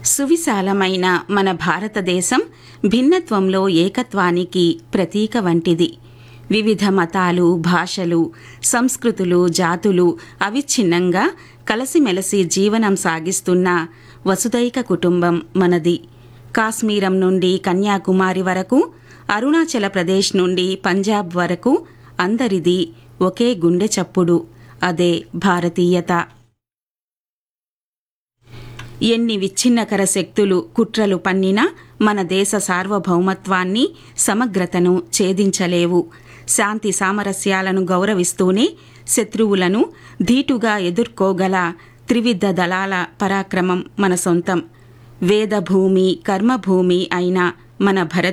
సువిశాలమైన మన భారతదేశం భిన్నత్వంలో ఏకత్వానికి ప్రతీక వంటిది వివిధ మతాలు భాషలు సంస్కృతులు జాతులు అవిచ్ఛిన్నంగా కలసిమెలసి జీవనం సాగిస్తున్న వసుదైక కుటుంబం మనది కాశ్మీరం నుండి కన్యాకుమారి వరకు అరుణాచల ప్రదేశ్ నుండి పంజాబ్ వరకు అందరిది ఒకే గుండె చప్పుడు అదే భారతీయత ఎన్ని విచ్ఛిన్నకర శక్తులు కుట్రలు పన్నినా మన దేశ సార్వభౌమత్వాన్ని సమగ్రతను ఛేదించలేవు శాంతి సామరస్యాలను గౌరవిస్తూనే శత్రువులను ధీటుగా ఎదుర్కోగల త్రివిధ దళాల పరాక్రమం మన సొంతం వేదభూమి కర్మభూమి అయిన మన భరత